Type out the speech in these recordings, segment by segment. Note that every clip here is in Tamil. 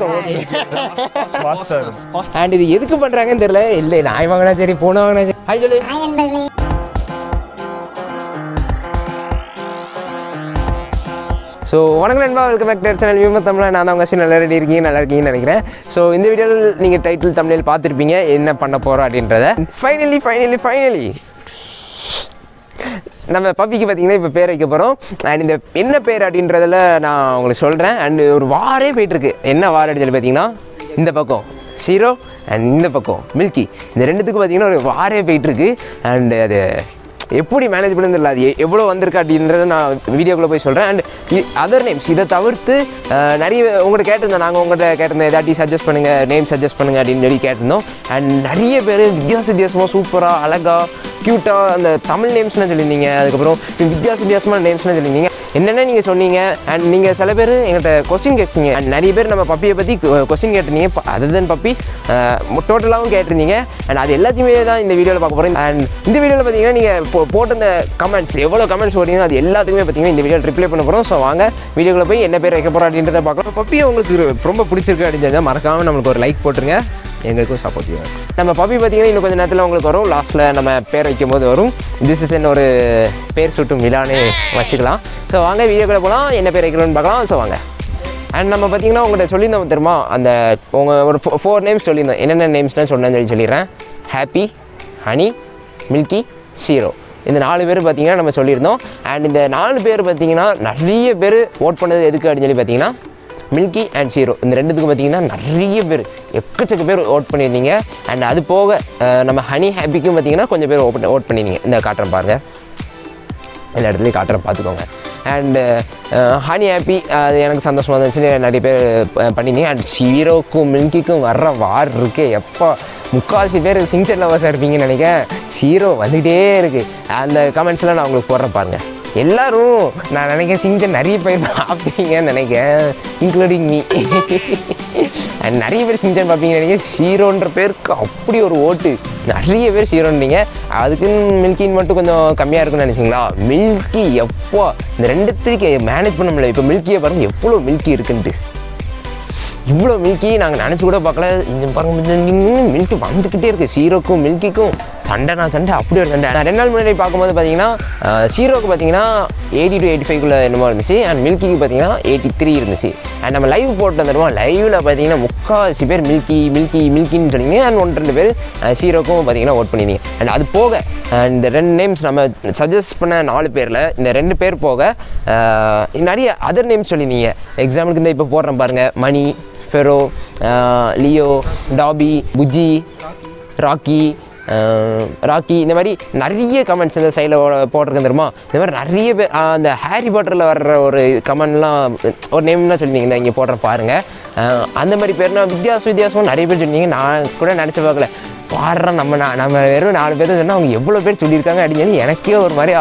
மாஸ்டர் அண்ட் இது எதுக்கு பண்ணுறாங்கன்னு தெரியல இல்லை நாய் வாங்கினா சரி பூனை வாங்கினா சரி ஹாய் சொல்லு ஹாய் நண்பர்களே ஸோ வணக்கம் நண்பா வெல்கம் பேக் டு சேனல் விம தமிழ் நான் தான் உங்கள் நல்லா ரெடி இருக்கீங்க நல்லா இருக்கீங்கன்னு நினைக்கிறேன் ஸோ இந்த வீடியோவில் நீங்கள் டைட்டில் தமிழில் பார்த்துருப்பீங்க என்ன பண்ண போகிறோம் அப்படின்றத ஃபைனலி ஃபைனலி ஃபைனலி நம்ம பப்பிக்கு பார்த்தீங்கன்னா இப்போ பேர் வைக்க போகிறோம் அண்ட் இந்த என்ன பேர் அப்படின்றதில் நான் உங்களுக்கு சொல்கிறேன் அண்ட் ஒரு வாரே போயிட்டுருக்கு என்ன வாரம் அப்படின்னு சொல்லி பார்த்தீங்கன்னா இந்த பக்கம் சீரோ அண்ட் இந்த பக்கம் மில்கி இந்த ரெண்டுத்துக்கும் பார்த்தீங்கன்னா ஒரு வாரே போயிட்டுருக்கு அண்ட் அது எப்படி மேனேஜ் பண்ணு தெரியல அது எ- எவ்வளோ வந்திருக்கு அப்படின்றத நான் வீடியோக்குள்ளே போய் சொல்கிறேன் அண்ட் அதர் நேம்ஸ் இதை தவிர்த்து அஹ், நிறைய உங்கள்கிட்ட கேட்டிருந்தோம் நாங்கள் உங்கள்கிட்ட கேட்டிருந்தோம் ஏதாட்டி சஜஸ்ட் பண்ணுங்கள் நேம் சஜஸ்ட் பண்ணுங்கள் அப்படின்னு சொல்லி கேட்டிருந்தோம் அண்ட் நிறைய பேர் வித்தியாச வித்தியாசமாக சூப்பராக அழகாக க்யூட்டாக அந்த தமிழ் நேம்ஸ்லாம் சொல்லியிருந்தீங்க அதுக்கப்புறம் வித்தியாச வித்தியாசமான நேம்ஸ்லாம் சொல்லியிருந்தீங்க என்னென்ன நீங்கள் சொன்னீங்க அண்ட் நீங்கள் சில பேர் எங்கள்கிட்ட கொஸ்டின் கேட்டீங்க அண்ட் நிறைய பேர் நம்ம பப்பியை பற்றி கொஸ்டின் கேட்டிருந்தீங்க அதர் தென் பப்பீஸ் டோட்டலாகவும் கேட்டிருந்தீங்க அண்ட் அது எல்லாத்தையுமே தான் இந்த வீடியோவில் பார்க்க போகிறோம் அண்ட் இந்த வீடியோவில் பார்த்தீங்கன்னா நீங்கள் போ போட்டிருந்த கமெண்ட்ஸ் எவ்வளோ கமெண்ட்ஸ் போட்டீங்களோ அது எல்லாத்துக்குமே பார்த்தீங்கன்னா இந்த வீடியோவில் ரிப்ளை பண்ண போகிறோம் ஸோ வாங்க வீடியோக்குள்ள போய் என்ன பேர் வைக்க போகிறோம் அப்படின்றத பார்க்கலாம் பப்பியை உங்களுக்கு ரொம்ப பிடிச்சிருக்கு அப்படின்னு சொல்லி மறக்காமல் நம்மளுக்கு ஒரு லைக் போட்டுருங்க எங்களுக்கும் சப்போர்ட்டிவாக இருக்கும் நம்ம பப்பி பார்த்தீங்கன்னா இன்னும் கொஞ்சம் நேரத்தில் உங்களுக்கு வரும் லாஸ்ட்டில் நம்ம பேர் வைக்கும் போது வரும் திஸ் இஸ் என்ன ஒரு பேர் சுட்டும் விழானே வச்சுக்கலாம் ஸோ வாங்க வீடியோக்குள்ளே போகலாம் என்ன பேர் வைக்கணும்னு பார்க்கலாம் ஸோ வாங்க அண்ட் நம்ம பார்த்தீங்கன்னா உங்கள்கிட்ட சொல்லியிருந்தோம் தெரியுமா அந்த உங்கள் ஒரு ஃபோர் நேம்ஸ் சொல்லியிருந்தோம் என்னென்ன நேம்ஸ்லாம் சொன்னேன்னு சொல்லி சொல்லிடுறேன் ஹாப்பி ஹனி மில்கி ஷீரோ இந்த நாலு பேர் பார்த்தீங்கன்னா நம்ம சொல்லியிருந்தோம் அண்ட் இந்த நாலு பேர் பார்த்தீங்கன்னா நிறைய பேர் ஓட் பண்ணது எதுக்கு அப்படின்னு சொல்லி பார்த்தீங்கன்னா மில்கி அண்ட் ஷீரோ இந்த ரெண்டுத்துக்கும் பார்த்தீங்கன்னா நிறைய பேர் எக்கச்சக்க பேர் ஓட் பண்ணியிருந்தீங்க அண்ட் அது போக அஹ், நம்ம ஹனி ஹாப்பிக்கும் பார்த்தீங்கன்னா கொஞ்சம் பேர் ஓட் ஓட் பண்ணியிருந்தீங்க இந்த காட்டுறேன் பாருங்கள் எல்லா இடத்துலையும் காட்டுறேன் பார்த்துக்கோங்க அண்டு ஹனி ஹாப்பி அது எனக்கு சந்தோஷமாக இருந்துச்சு நிறைய பேர் அஹ், பண்ணியிருந்தீங்க அண்ட் ஷீரோக்கும் மில்கிக்கும் வர்ற வார் இருக்கே எப்போ முக்கால்வாசி பேர் சிங்சர் லவர்ஸாக இருப்பீங்கன்னு நினைக்கிறேன் ஷீரோ வந்துகிட்டே இருக்குது அந்த கமெண்ட்ஸ்லாம் நான் உங்களுக்கு போடுறேன் பாருங்கள் எல்லாரும் நான் நினைக்கிறேன் சிங்சர் நிறைய பேர் பார்ப்பீங்கன்னு நினைக்கிறேன் இன்க்ளூடிங் மீ அண்ட் நிறைய பேர் சிங்சன் பார்ப்பீங்கன்னு நினைக்கிறேன் ஷீரோன்ற பேருக்கு அப்படி ஒரு ஓட்டு நிறைய பேர் ஷீரோன்றீங்க அதுக்குன்னு மில்கின்னு மட்டும் கொஞ்சம் கம்மியாக இருக்கும்னு நினைச்சிங்களா மில்கி எப்போ இந்த ரெண்டுத்துக்கு மேனேஜ் பண்ண முடியல இப்போ மில்கியை பாருங்க எவ்வளோ மில்கி இருக்குன்ட்டு இவ்வளோ மில்கி நாங்கள் நினச்சி கூட பார்க்கல இந்த பாருங்க மில்கி வந்துக்கிட்டே இருக்குது சீரோக்கும் மில்கிக்கும் சண்டைனா சண்டை அப்படி ஒரு சண்டை நான் ரெண்டு நாள் முன்னாடி பார்க்கும்போது பார்த்தீங்கன்னா சீரோக்கு பார்த்தீங்கன்னா எயிட்டி டு எயிட்டி ஃபைவ்க்குள்ளே என்னமோ இருந்துச்சு அண்ட் மில்கிக்கு பார்த்தீங்கன்னா எயிட்டி த்ரீ இருந்துச்சு அண்ட் நம்ம லைவ் போட்டு வந்துடுவோம் லைவில் பார்த்தீங்கன்னா முக்கால்வாசி பேர் மில்கி மில்கி மில்கின்னு சொன்னீங்க அண்ட் ஒன்று ரெண்டு பேர் சீரோக்கும் பார்த்தீங்கன்னா ஓட் பண்ணியிருந்தீங்க அண்ட் அது போக அஹ் இந்த ரெண்டு நேம்ஸ் நம்ம சஜஸ்ட் பண்ண நாலு பேரில் இந்த ரெண்டு பேர் போக அஹ் நிறைய அதர் நேம்ஸ் சொல்லியிருந்தீங்க எக்ஸாம்பிளுக்கு இந்த இப்போ போடுறேன் பாருங்கள் மணி ஃபெரோ அஹ் லியோ டாபி புஜ்ஜி ராக்கி அஹ் ராக்கி இந்த மாதிரி நிறைய கமெண்ட்ஸ் இந்த சைடில் போட்டிருக்கேன் தெரியுமா இந்த மாதிரி நிறைய பேர் அஹ் அந்த ஹாரி பாட்டரில் வர்ற ஒரு கமெண்ட்லாம் ஒரு நேம்லாம் சொல்லியிருந்தீங்க இந்த இங்கே போடுற பாருங்கள் அஹ் அந்த மாதிரி பேர்னா வித்தியாசம் வித்தியாசம் நிறைய பேர் சொன்னீங்க நான் கூட நினச்சி பார்க்கல பாடுறா நம்ம நா- நம்ம வெறும் நாலு பேர் சொன்னால் அவங்க எவ்வளோ பேர் சொல்லியிருக்காங்க அப்படின்னு சொல்லி எனக்கே ஒரு மாதிரி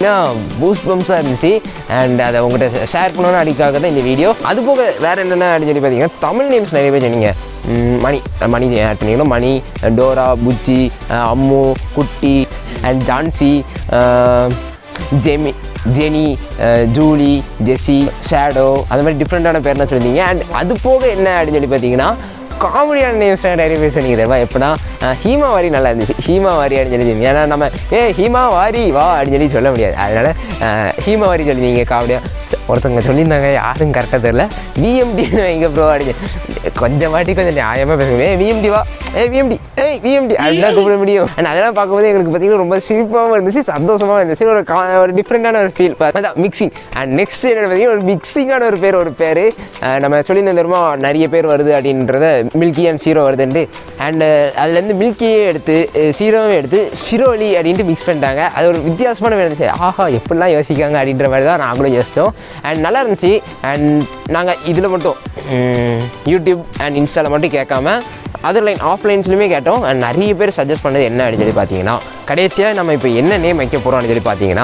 பூஸ்ட் பம்ப்ஸாக இருந்துச்சு அண்ட் அதை உங்கள்கிட்ட ஷேர் பண்ணணும்னு அடிக்காக தான் இந்த வீடியோ அது போக வேறு என்னென்ன அப்படின்னு சொல்லி பார்த்தீங்கன்னா தமிழ் நேம்ஸ் நிறைய பேர் சொன்னீங்க ம், மணி மணி ஆட் பண்ணிக்கணும் மணி டோரா புச்சி அஹ், அம்மு குட்டி அண்ட் ஜான்சி அஹ், ஜெமி ஜெனி அஹ், ஜூலி ஜெஸி ஷேடோ அந்த மாதிரி டிஃப்ரெண்ட்டான பேர்லாம் சொல்லியிருந்தீங்க அண்ட் அது போக என்ன அப்படின்னு சொல்லி பார்த்தீங்கன்னா காமெடியான நேம்ஸ் நிறைய பேர் சொன்னீங்க தெரியுமா எப்படின்னா அஹ், ஹீமா வாரி நல்லா இருந்துச்சு ஹீமா வாரி அப்படின்னு சொல்லி சொன்னீங்க. ஏன்னா நம்ம ஏ ஹீமா வாரி வா அப்படின்னு சொல்லி சொல்ல முடியாது அதனால அஹ், ஹீமா வாரி சொல்லியிருந்தீங்க காமெடியாக ஒருத்தவங்க சொல்லியிருந்தாங்க யாரும் கரெக்டாக தெரில விஎம்டி வைங்க ப்ரோ அப்படின்னு கொஞ்சம் வாட்டி கொஞ்சம் நியாயமாக பேசுங்க ஏ விஎம்டி வா ஏ விஎம்டி ஏய் விஎம்டி அப்படிலாம் கூப்பிட முடியும் அண்ட் அதெல்லாம் பார்க்கும்போது எங்களுக்கு பார்த்தீங்கன்னா ரொம்ப சிரிப்பாகவும் இருந்துச்சு சந்தோஷமாக இருந்துச்சு ஒரு கா- ஒரு டிஃப்ரெண்ட்டான ஒரு ஃபீல் அதான் மிக்சிங் அண்ட் நெக்ஸ்ட் என்ன பார்த்தீங்கன்னா ஒரு மிக்சிங்கான ஒரு பேர் ஒரு பேர் நம்ம சொல்லியிருந்தோம் தெரியுமா நிறைய பேர் வருது அப்படின்றத மில்கி அண்ட் சீரோ வருதுன்ட்டு அண்ட் அதுலேருந்து மில்கியே எடுத்து சீரோவும் எடுத்து ஷிரோலி அப்படின்ட்டு மிக்ஸ் பண்ணிட்டாங்க அது ஒரு வித்தியாசமான பேர் இருந்துச்சு ஆஹா எப்படிலாம் யோசிக்காங்க அப்படின்ற மாதிரி தான் நாங்களும் யோசித்தோம் அண்ட் நல்லா இருந்துச்சு அண்ட் நாங்கள் இதில் மட்டும் ம், யூடியூப் அண்ட் இன்ஸ்டாவில் மட்டும் கேட்காம அதர் லைன் ஆஃப்லைன்ஸ்லையுமே கேட்டோம் அண்ட் நிறைய பேர் சஜஸ்ட் பண்ணது என்ன அப்படின்னு சொல்லி பார்த்தீங்கன்னா கடைசியாக நம்ம இப்போ என்ன நேம் வைக்க போகிறோம் அப்படின்னு சொல்லி பார்த்தீங்கன்னா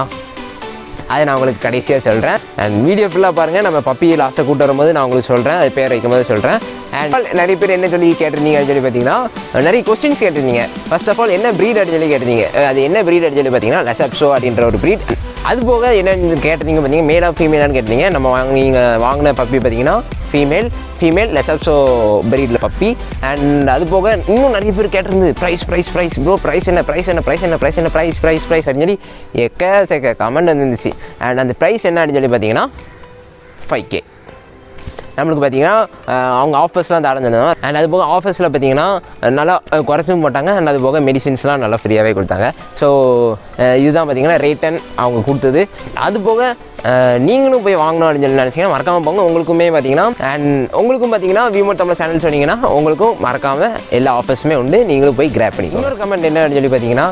அதை நான் உங்களுக்கு கடைசியாக சொல்கிறேன் அண்ட் வீடியோ ஃபுல்லாக பாருங்கள் நம்ம பப்பி லாஸ்ட்டை கூட்டு வரும்போது நான் உங்களுக்கு சொல்கிறேன் அது பேர் வைக்கும் போது சொல்கிறேன் அண்ட் நிறைய பேர் என்ன சொல்லி கேட்டிருந்தீங்க அப்படின்னு சொல்லி பார்த்தீங்கன்னா நிறைய கொஸ்டின்ஸ் கேட்டிருந்தீங்க ஃபர்ஸ்ட் ஆஃப் ஆல் என்ன ப்ரீட் அப்படின்னு சொல்லி கேட்டிருந்தீங்க அஹ் அது என்ன ப்ரீட் அப்படின்னு சொல்லி பார்த்தீங்கன்னா லெசப்ஸோ அப்படின்ற ஒரு ப்ரீட் அது போக என்ன கேட்டீங்க பார்த்தீங்க மேலா ஃபீமேலான்னு கேட்டீங்க நம்ம வாங்க நீங்கள் வாங்கின பப்பி பார்த்தீங்கன்னா ஃபீமேல் ஃபீமேல் லெசப்ஸோ பிரீடில் பப்பி அண்ட் அது போக இன்னும் நிறைய பேர் கேட்டிருந்து price price price bro price என்ன ப்ரைஸ் என்ன ப்ரைஸ் என்ன ப்ரைஸ் என்ன ப்ரைஸ் ப்ரைஸ் ப்ரைஸ் அப்படின்னு சொல்லி எக்கச்சக்க கமெண்ட் வந்துருந்துச்சு அண்ட் அந்த ப்ரைஸ் என்ன அப்படின்னு சொல்லி பார்த்தீங்கன்னா ஃபைவ் கே நம்மளுக்கு பார்த்தீங்கன்னா அஹ், அவங்க ஆஃபர்ஸ்லாம் தரம் தந்தாங்க அண்ட் அது போக ஆஃபர்ஸில் பார்த்தீங்கன்னா நல்லா அஹ், குறைச்சும் போட்டாங்க அண்ட் அது போக மெடிசின்ஸ்லாம் நல்லா ஃப்ரீயாகவே கொடுத்தாங்க ஸோ இதுதான் பார்த்தீங்கன்னா ரேட்டன் அவங்க கொடுத்தது அது போக அஹ், நீங்களும் போய் வாங்கணும் அப்படின்னு சொல்லி நினச்சிங்கன்னா மறக்காமல் போங்க உங்களுக்குமே பார்த்தீங்கன்னா அண்ட் உங்களுக்கும் பார்த்தீங்கன்னா விமோ தமிழ் சேனல் சொன்னீங்கன்னா உங்களுக்கும் மறக்காமல் எல்லா ஆஃபர்ஸுமே உண்டு நீங்களும் போய் கிராப் பண்ணிக்கோங்க இன்னொரு கமெண்ட் என்ன அப்படின்னு சொல்லி பார்த்தீங்கன்னா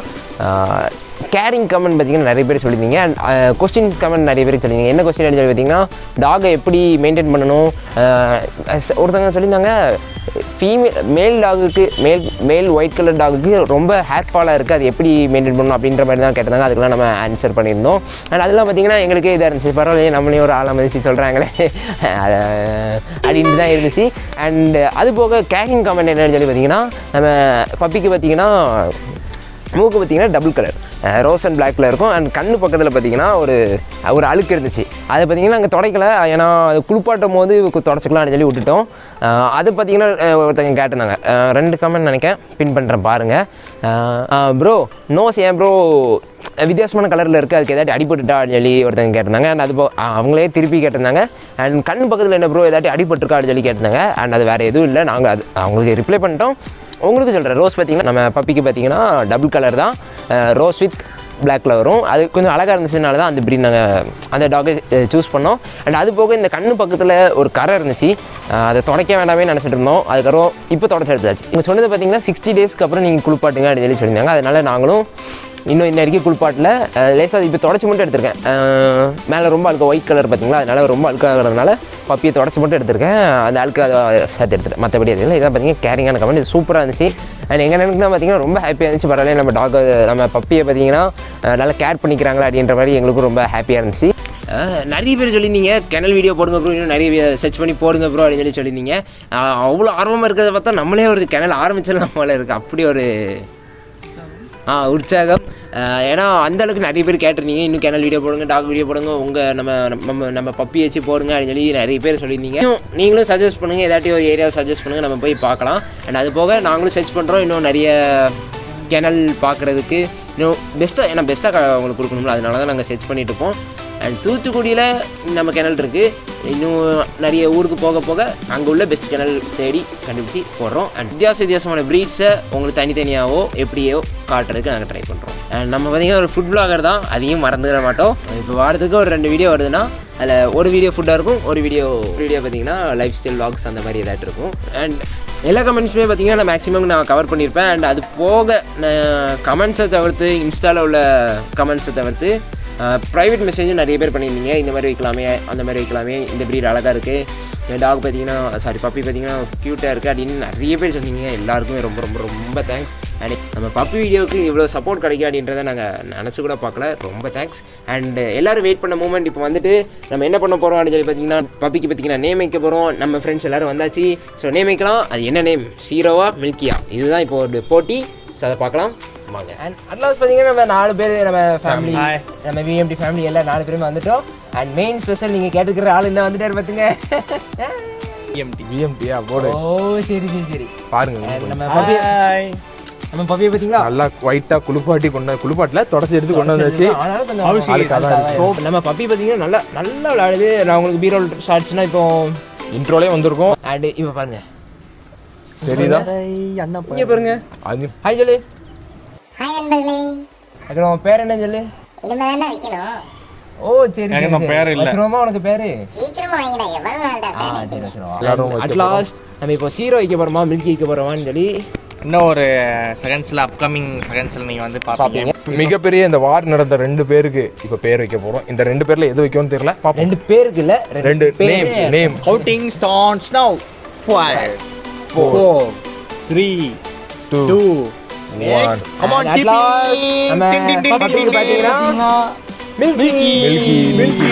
கேரிங் கமெண்ட் பார்த்தீங்கன்னா நிறைய பேர் சொல்லியிருந்தீங்க அண்ட் கொஸ்டின்ஸ் கமெண்ட் நிறைய பேர் சொல்லியிருந்தீங்க என்ன கொஸ்டின் சொல்லி பார்த்தீங்கன்னா டாகை எப்படி மெயின்டைன் பண்ணணும் அஹ், அஸ்- ஒருத்தவங்க சொல்லியிருந்தாங்க ஃபீமேல் மேல் டாகுக்கு மேல் மேல் ஒயிட் கலர் டாகுக்கு ரொம்ப ஹேர் ஃபாலாக இருக்குது அது எப்படி மெயின்டைன் பண்ணணும் அப்படின்ற மாதிரி தான் கேட்டிருந்தாங்க அதுக்கெல்லாம் நம்ம ஆன்சர் பண்ணியிருந்தோம் அண்ட் அதெல்லாம் பார்த்தீங்கன்னா எங்களுக்கே இதாக இருந்துச்சு பரவாயில்லையே நம்மளே ஒரு ஆளாக மதிச்சு சொல்கிறாங்களே அப்படின்ட்டு தான் இருந்துச்சு அண்ட் அது போக கேரிங் கமெண்ட் என்னன்னு சொல்லி பார்த்தீங்கன்னா நம்ம பப்பிக்கு பார்த்தீங்கன்னா மூக்கு பார்த்தீங்கன்னா டபுள் கலர் ரோஸ் அண்ட் பிளாக்ல இருக்கும் அண்ட் கண்ணு பக்கத்தில் பார்த்தீங்கன்னா ஒரு ஒரு அழுக்கு இருந்துச்சு அதை பார்த்தீங்கன்னா நாங்கள் துடைக்கல ஏன்னா அது குளிப்பாட்டும் போது கு- தொடச்சிக்கலாம்னு சொல்லி விட்டுட்டோம் அஹ் அது பார்த்தீங்கன்னா அஹ் ஒருத்தங்க கேட்டிருந்தாங்க அஹ் ரெண்டு கமெண்ட் நினைக்கிறேன் பின் பண்ணுறேன் பாருங்கள் ப்ரோ நோஸ் ஏன் ப்ரோ வித்தியாசமான கலரில் இருக்குது அதுக்கு ஏதாட்டி அடிபட்டுட்டா அப்படின்னு சொல்லி ஒருத்தங்க கேட்டிருந்தாங்க அண்ட் அது போ அஹ் அவங்களே திருப்பி கேட்டிருந்தாங்க அண்ட் கண் பக்கத்தில் என்ன ப்ரோ ஏதாட்டி அடிபட்டிருக்கா அப்படின்னு சொல்லி கேட்டிருந்தாங்க அண்ட் அது வேறு எதுவும் இல்லை நாங்கள் அது அவங்களுக்கு ரிப்ளை பண்ணிட்டோம் உங்களுக்கு சொல்கிறேன் ரோஸ் பார்த்தீங்கன்னா நம்ம பப்பிக்கு பார்த்தீங்கன்னா டபுள் கலர் தான் ரோஸ் வித் பிளாக்ல வரும் அது கொஞ்சம் அழகாக இருந்துச்சுனால தான் அந்த breed நாங்கள் அந்த டாகை சூஸ் பண்ணோம் அண்ட் அது போக இந்த கண்ணு பக்கத்தில் ஒரு கரை இருந்துச்சு அஹ் அதை துடைக்க வேண்டாமே நினச்சிட்டு இருந்தோம் அதுக்கப்புறம் இப்போ தொடச்சி எடுத்தாச்சு நீங்கள் சொன்னது பார்த்தீங்கன்னா சிக்ஸ்டி டேஸ்க்கு அப்புறம் நீங்கள் குளிப்பாட்டுங்க அப்படின்னு சொல்லி சொல்லியிருந்தாங்க அதனால நாங்களும் இன்னும் இன்ன வரைக்கும் குளிப்பாட்டில் லேசாக இப்போ தொடச்சி மட்டும் எடுத்திருக்கேன் மேலே ரொம்ப அழுக்க ஒயிட் கலர் பார்த்தீங்களா அதனால ரொம்ப அழுக்காகிறதுனால பப்பியை தொடச்சி மட்டும் எடுத்திருக்கேன் அந்த அழுக்கு அதை சேர்த்து எடுத்துட்டேன் மற்றபடி எதுவும் இல்லை இதான் பார்த்தீங்கன்னா கேரிங்கான கமெண்ட் இது சூப்பராக இருந்துச்சு அண்ட் எங்கள் எனக்கு தான் பார்த்தீங்கன்னா ரொம்ப ஹாப்பியாக இருந்துச்சு பரவாயில்ல நம்ம டாக் நம்ம பப்பியை பார்த்தீங்கன்னா அஹ், நல்லா கேர் பண்ணிக்கிறாங்களா அப்படின்ற மாதிரி எங்களுக்கும் ரொம்ப ஹாப்பியாக இருந்துச்சு அஹ், நிறைய பேர் சொல்லியிருந்தீங்க கெனல் வீடியோ போடுங்க ப்ரோ இன்னும் நிறைய சர்ச் பண்ணி போடுங்க ப்ரோ அப்படின்னு சொல்லி சொல்லியிருந்தீங்க அஹ், அவ்வளோ ஆர்வமாக இருக்கிறத பார்த்தா நம்மளே ஒரு கெனல் ஆரம்பிச்சிடலாம் போல இருக்குது அப்படி ஒரு ஆ உற்சாகம் அஹ் ஏன்னா அந்த அளவுக்கு நிறைய பேர் கேட்டிருந்தீங்க இன்னும் கேனல் வீடியோ போடுங்க டாக் வீடியோ போடுங்க உங்கள் நம்ம நம்ம நம்ம பப்பி வச்சு போடுங்க அப்படின்னு சொல்லி நிறைய பேர் சொல்லியிருந்தீங்க இன்னும் நீங்களும் சஜஸ்ட் பண்ணுங்கள் ஏதாட்டி ஒரு ஏரியாவை சஜஸ்ட் பண்ணுங்கள் நம்ம போய் பார்க்கலாம் அண்ட் அது போக நாங்களும் சர்ச் பண்ணுறோம் இன்னும் நிறைய கேனல் பார்க்குறதுக்கு இன்னும் பெஸ்ட்டாக ஏன்னா பெஸ்ட்டாக உங்களுக்கு கொடுக்கணும்ல அதனால தான் நாங்கள் செர்ச் பண்ணிட்டு இருப்போம் அண்ட் தூத்துக்குடியில் நம்ம கிணல் இருக்குது இன்னும் நிறைய ஊருக்கு போக போக அங்கே உள்ள பெஸ்ட் கிணல் தேடி கண்டுபிடிச்சி போடுறோம் அண்ட் வித்தியாச வித்தியாசமான ப்ரீட்ஸை உங்களுக்கு தனித்தனியாவோ எப்படியோ காட்டுறதுக்கு நாங்கள் ட்ரை பண்ணுறோம் அண்ட் நம்ம பார்த்தீங்கன்னா ஒரு ஃபுட் பிளாகர் தான் அதையும் மறந்துட மாட்டோம் இப்போ வாரத்துக்கு ஒரு ரெண்டு வீடியோ வருதுன்னா அதில் ஒரு வீடியோ ஃபுட்டாக இருக்கும் ஒரு வீடியோ வீடியோ பார்த்தீங்கன்னா லைஃப் ஸ்டைல் vlogs அந்த மாதிரி ஏதாட்டு இருக்கும் அண்ட் எல்லா கமெண்ட்ஸுமே பார்த்தீங்கன்னா நான் மேக்ஸிமம் நான் கவர் பண்ணியிருப்பேன் அண்ட் அது போக நான் கமெண்ட்ஸை தவிர்த்து இன்ஸ்டாவில் உள்ள கமெண்ட்ஸை தவிர்த்து ப்ரைவேட் மெசேஜும் நிறைய பேர் பண்ணியிருந்தீங்க இந்த மாதிரி வைக்கலாமே அந்த மாதிரி வைக்கலாமே இந்த breed அழகாக இருக்குது என் டாக் பார்த்தீங்கன்னா சாரி பப்பி பார்த்தீங்கன்னா க்யூட்டாக இருக்குது அப்படின்னு நிறைய பேர் சொன்னீங்க எல்லாருக்குமே ரொம்ப ரொம்ப ரொம்ப தேங்க்ஸ் அண்ட் நம்ம பப்பி வீடியோவுக்கு இவ்வளோ சப்போர்ட் கிடைக்கும் அப்படின்றத நாங்கள் நினச்சி கூட பார்க்கல ரொம்ப தேங்க்ஸ் அண்ட் எல்லாரும் வெயிட் பண்ண மூமெண்ட் இப்போ வந்துட்டு நம்ம என்ன பண்ண போகிறோம் அப்படின்னு சொல்லி பார்த்தீங்கன்னா பப்பிக்கு பார்த்தீங்கன்னா நேம் வைக்க போகிறோம் நம்ம ஃப்ரெண்ட்ஸ் எல்லாரும் வந்தாச்சு ஸோ நேம் வைக்கலாம் அது என்ன நேம் சீரோவா மில்கியா இதுதான் இப்போ ஒரு போட்டி ஸோ அதை பார்க்கலாம் வாங்க அண்ட் அட்லாஸ் பார்த்தீங்கன்னா நம்ம நாலு பேர் நம்ம ஃபேமிலி நம்ம விஎம்டி ஃபேமிலி எல்லாம் நாலு பேருமே வந்துட்டோம் அண்ட் மெயின் ஸ்பெஷல் நீங்கள் கேட்டுக்கிற ஆள் இந்த வந்துட்டார் பார்த்துங்க விஎம்டியா போடு ஓ சரி சரி சரி பாருங்க And நம்ம பப்பியை நம்ம பப்பியை பார்த்தீங்களா நல்லா ஒயிட்டா குளிப்பாட்டி கொண்டு குளிப்பாட்டில் தொடச்சி எடுத்து கொண்டு வந்தாச்சு ஆனாலும் கொஞ்சம் அழுக்கா தான் இருக்கு. நம்ம பப்பி பார்த்தீங்கன்னா நல்லா நல்லா விளையாடுது நான் உங்களுக்கு பீரோல் ஷார்ட்ஸ்னா இப்போ இன்ட்ரோலே வந்திருக்கும் அண்ட் இப்போ பாருங்க தெரியுதா இங்கே பாருங்க அது ஹாய் சொல்லு ஹாய் நண்பர்களே அப்புறம் உன் பேர் என்ன சொல்லு இனிமே தானே வைக்கணும் ஓ சரி சரி பேர் இல்ல வச்சிருவோமா உனக்கு பேரு சீக்கிரமா வைங்கடா எவ்வளவு நாள்டா ஆ பேர் சரி வச்சிருவோம் எல்லாரும் அட் லாஸ்ட் நம்ம இப்போ சீரோ வைக்க போறோமா மில்கி வைக்க போறோமான்னு சொல்லி இன்னும் ஒரு செகண்ட்ஸில் அப்கமிங் செகண்ட்ஸில் நீங்கள் வந்து பார்ப்பீங்க மிகப்பெரிய இந்த வார் நடந்த ரெண்டு பேருக்கு இப்ப பேர் வைக்க போறோம் இந்த ரெண்டு பேர்ல எது வைக்கணும்னு தெரியல பாப்போம் ரெண்டு பேருக்கு இல்ல ரெண்டு பேரு. Name name counting starts now five four three two two next come on And at last, நம்ம பப்பிக்கு பாத்தீங்கன்னா மில்கி மில்கி மில்கி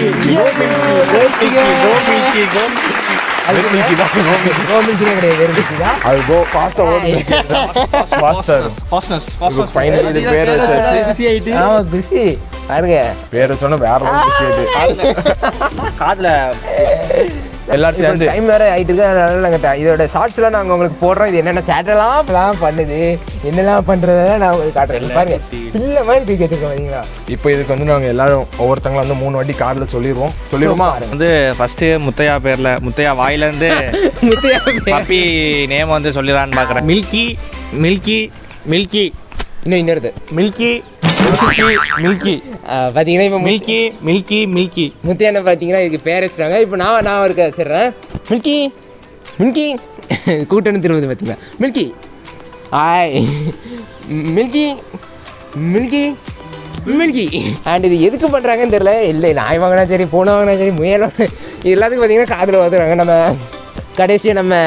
கோ மில்கியே கிடையாது வெறும் மில்கி தான் அது கோ ஃபாஸ்டா ஓடு ஃபாஸ்டர் ஃபாஸ்ட்னஸ் ஃபைனலி இதுக்கு பேர் வச்சாச்சு பிஸி ஆயிட்டு ஆமா குஷி பாருங்க பேரை சொன்னா வேற விஷயம் காதில் எல்லாரும் சேர்ந்து டைம் வேற ஆயிட்டு இருக்கு அதனால நாங்கள் ட- இதோட ஷார்ட்ஸ்லாம் நாங்கள் உங்களுக்கு போடுறோம் இது என்னென்ன சேட்டெல்லாம் பிளான் பண்ணுது என்னெல்லாம் பண்ணுறதெல்லாம் நான் உங்களுக்கு காட்டுறேன் பாருங்க பிள்ளை மாதிரி தூக்கி வச்சிருக்கோம் பார்த்தீங்களா இப்போ இதுக்கு வந்து நாங்கள் எல்லாரும் ஒவ்வொருத்தங்களும் வந்து மூணு வாட்டி கார்டில் சொல்லிடுவோம் சொல்லிடுவோமா வந்து ஃபஸ்ட்டு முத்தையா பேரில் முத்தையா வாயிலேருந்து முத்தையா பேர். பப்பி நேம் வந்து சொல்லிடலான்னு பார்க்குறேன் மில்கி மில்கி மில்கி இன்னும் இன்னொருது மில்கி மில்கி மில்கி ஆஹ் பார்த்தீங்கன்னா இப்போ மில்கி மில்கி மில்கி முத்தையான பார்த்தீங்கன்னா இதுக்கு பேர் வச்சுட்டாங்க இப்போ நான் நான் இருக்க வச்சிடுறேன் மில்கி மில்கி கூட்டணி திரும்புது பார்த்தீங்களா மில்கி ஆய் மில்கி மில்கி மில்கி அண்ட் இது எதுக்கு பண்ணுறாங்கன்னு தெரியல இல்லை நாய் வாங்கினா சரி பூனை வாங்கினா சரி முயல் வாங்கினா இது எல்லாத்துக்கும் பார்த்தீங்கன்னா காதில் வந்துடுறாங்க நம்ம கடைசியாக நம்ம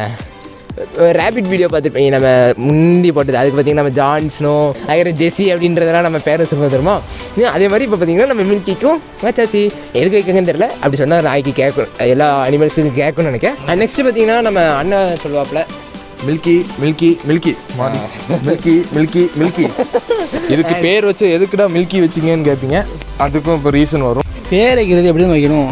ரேபிட் வீடியோ பார்த்துருப்பீங்க நம்ம முந்தி போட்டது அதுக்கு பார்த்தீங்கன்னா நம்ம ஜான்ஸ்னோ அதுக்கப்புறம் ஜெஸி அப்படின்றதெல்லாம் நம்ம பேரை சொல்ல தருமா அதே மாதிரி இப்போ பார்த்தீங்கன்னா நம்ம மில்கிக்கும் வச்சாச்சு எதுக்கு வைக்கங்கன்னு தெரியல அப்படி சொன்னால் நாய்க்கு கேட்கும் எல்லா அனிமல்ஸுக்கும் கேட்கும்னு நினைக்கிறேன் நெக்ஸ்ட் பார்த்தீங்கன்னா நம்ம அண்ணன் சொல்லுவாப்புல மில்கி மில்கி மில்கி மாறி. மில்கி மில்கி மில்கி இதுக்கு பேர் வச்சு எதுக்குடா மில்கி வச்சிங்கன்னு கேட்பீங்க அதுக்கும் இப்போ ரீசன் வரும் பேர் வைக்கிறது எப்படி தான் வைக்கணும்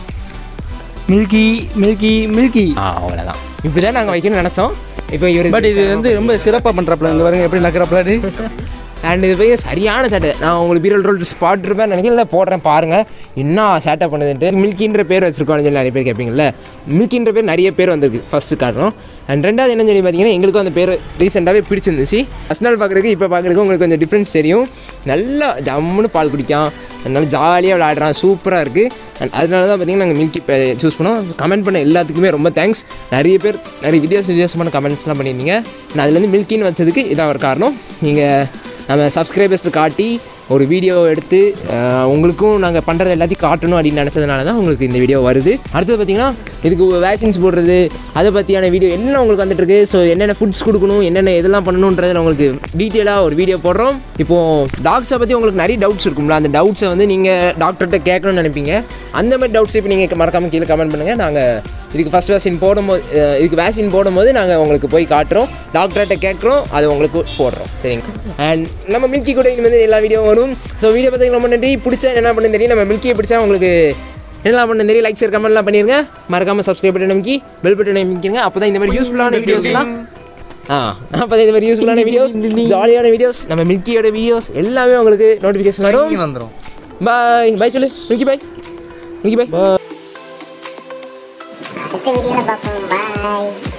மில்கி மில்கி மில்கி ஆ அவ்வளோதான் இப்படி தான் நாங்கள் வைக்கணும்னு நினச்சோம் இப்போ இவர் பட் இது வந்து ரொம்ப சிறப்பாக பண்ணுறாப்புல இங்கே பாருங்க எப்படி நக்கிறப்பலாடி அண்ட் இது போய் சரியான சேட்டை நான் உங்களுக்கு பீரல் ரோல் ஸ்பாட் இருப்பேன் நினைக்கிறேன் இல்லை போடுறேன் பாருங்கள் என்ன சேட்டை பண்ணுதுன்ட்டு மில்கின்ற பேர் வச்சிருக்கோம்னு சொல்லி நிறைய பேர் கேட்பீங்கல்ல மில்கின்ற பேர் நிறைய பேர் வந்திருக்கு ஃபஸ்ட்டு காரணம் அண்ட் ரெண்டாவது என்னன்னு சொல்லி பார்த்தீங்கன்னா எங்களுக்கும் அந்த பேர் ரீசெண்டாகவே பிடிச்சிருந்துச்சு ஃபஸ்ட் நாள் பார்க்குறதுக்கு இப்போ பார்க்குறதுக்கு உங்களுக்கு கொஞ்சம் டிஃப்ரென்ஸ் தெரியும் நல்லா ஜம்முன்னு பால் குடிக்கான் அதனால ஜாலியாக விளையாடுறான் சூப்பராக இருக்குது அண்ட் அதனால தான் பார்த்தீங்கன்னா நாங்கள் மில்கி சூஸ் பண்ணோம் கமெண்ட் பண்ண எல்லாத்துக்குமே ரொம்ப தேங்க்ஸ் நிறைய பேர் நிறைய வித்தியாச வித்தியாசமான கமெண்ட்ஸ்லாம் பண்ணியிருந்தீங்க நான் அதுலேருந்து மில்கின்னு வச்சதுக்கு இதான் ஒரு காரணம் நீங்கள் நம்ம சப்ஸ்கிரைபர்ஸ்க்கு காட்டி ஒரு வீடியோ எடுத்து அஹ், உங்களுக்கும் நாங்கள் பண்ணுறது எல்லாத்தையும் காட்டணும் அப்படின்னு நினச்சதுனால தான் உங்களுக்கு இந்த வீடியோ வருது அடுத்தது பார்த்தீங்கன்னா இதுக்கு வேக்சின்ஸ் போடுறது அதை பற்றியான வீடியோ எல்லாம் உங்களுக்கு வந்துட்டுருக்கு ஸோ என்னென்ன ஃபுட்ஸ் கொடுக்கணும் என்னென்ன இதெல்லாம் பண்ணணுன்றதை நான் உங்களுக்கு டீட்டெயிலாக ஒரு வீடியோ போடுறோம் இப்போது டாக்ஸை பற்றி உங்களுக்கு நிறைய டவுட்ஸ் இருக்கும்ல அந்த டவுட்ஸை வந்து நீங்கள் டாக்டர்கிட்ட கேட்கணும்னு நினைப்பீங்க அந்த மாதிரி டவுட்ஸ் இப்போ நீங்கள் மறக்காமல் கீழே கமெண்ட் பண்ணுங்கள் நாங்கள் இதுக்கு ஃபஸ்ட் வேக்சின் போடும்போது அஹ், இதுக்கு வேக்சின் போடும்போது நாங்கள் உங்களுக்கு போய் காட்டுறோம் டாக்டர்கிட்ட கேட்குறோம் அதை உங்களுக்கு போடுறோம் சரிங்க அண்ட் நம்ம மில்கி கூட இனிமேல் எல்லா வீடியோ வரும் ஸோ வீடியோ பார்த்து ரொம்ப நன்றி பிடிச்சா என்ன பண்ணு தெரியும் நம்ம மில்கியை பிடிச்சா உங்களுக்கு என்னெல்லாம் பண்ண தெரியும் லைக் ஷேர் கமெண்ட்லாம் பண்ணிருங்க மறக்காமல் சப்ஸ்கிரைப் பண்ணி நமக்கு பெல் பட்டன் அமைக்கிங்க அப்போ தான் இந்த மாதிரி யூஸ்ஃபுல்லான வீடியோஸ்லாம் ஆ அப்போ தான் இந்த மாதிரி யூஸ்ஃபுல்லான வீடியோஸ் ஜாலியான வீடியோஸ் நம்ம மில்கியோட வீடியோஸ் எல்லாமே உங்களுக்கு நோட்டிஃபிகேஷன் வரும் வந்துடும் பாய் பாய் சொல்லு மில்கி பாய் மில்கி பாய் அடுத்த வீடியோவில் பார்ப்போம் பாய்